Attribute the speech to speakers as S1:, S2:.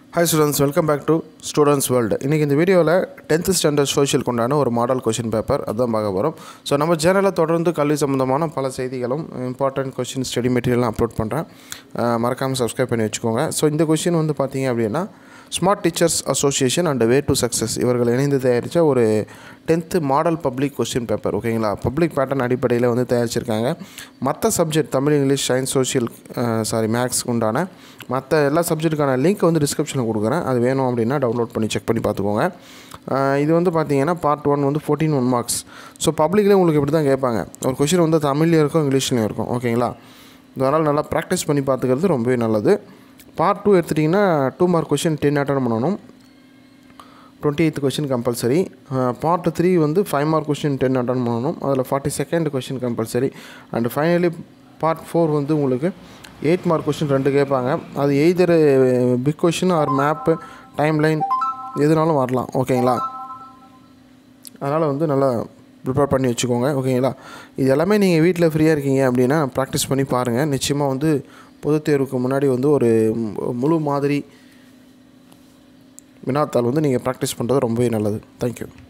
S1: hi students welcome back to students world இன்றைக்கி இந்த வீடியோவில் டென்த்து ஸ்டாண்டர்ட் சோஷியல் கொண்டான ஒரு மாடல் கொஷின் பேப்பர் அதான் பார்க்க போகிறோம் ஸோ நம்ம சேனலில் தொடர்ந்து கல்வி சம்மந்தமான பல செய்திகளும் இம்பார்ட்டன்ட் கொஷின் ஸ்டடி மெட்டீரியல்லாம் அப்லோட் பண்ணுறேன் மறக்காமல் சப்ஸ்கிரைப் பண்ணி வச்சுக்கோங்க ஸோ இந்த கொஷின் வந்து பார்த்தீங்க அப்படின்னா smart teachers association and way to success இவர்கள் இணைந்து தயாரித்த ஒரு tenth model public question paper ஓகேங்களா பப்ளிக் பேட்டர்ன் அடிப்படையில் வந்து தயாரிச்சிருக்காங்க மற்ற subject Tamil English science social sorry maths உண்டான மற்ற எல்லா சப்ஜெக்ட்டுக்கான லிங்க் வந்து டிஸ்கிரிப்ஷனில் கொடுக்குறேன் அது வேணும் அப்படின்னா டவுன்லோட் பண்ணி செக் பண்ணி பார்த்துக்கோங்க அஹ் இது வந்து பார்த்தீங்கன்னா பார்ட் ஒன் வந்து ஃபோர்டீன் ஒன் மார்க்ஸ் ஸோ பப்ளிக்லேயே உங்களுக்கு இப்படி தான் கேட்பாங்க ஒரு கொஷின் வந்து தமிழ்லையும் இருக்கும் இங்கிலீஷ்லையும் இருக்கும் ஓகேங்களா அதனால் நல்லா ப்ராக்டிஸ் பண்ணி பார்த்துக்கிறது ரொம்பவே நல்லது பார்ட் டூ எடுத்துட்டிங்கன்னா two mark question ten attend பண்ணணும் twenty eight question compulsory part three வந்து five mark question ten attend பண்ணணும் அதில் forty second question compulsory and finally part four வந்து உங்களுக்கு எயிட் மார்க் கொஷின் ரெண்டு கேட்பாங்க அது either pick question or map timeline எதுனாலும் வரலாம் ஓகேங்களா அதனால் வந்து நல்லா ப்ரிப்பேர் பண்ணி வச்சுக்கோங்க ஓகேங்களா இது எல்லாமே நீங்கள் வீட்டில் ஃப்ரீயாக இருக்கீங்க அப்படின்னா ப்ராக்டிஸ் பண்ணி பாருங்கள் நிச்சயமாக வந்து பொதுத் தேர்வுக்கு முன்னாடி வந்து ஒரு மு- முழு மாதிரி வினாத்தாள் வந்து நீங்கள் ப்ராக்டிஸ் பண்ணுறது ரொம்பவே நல்லது தேங்க்யூ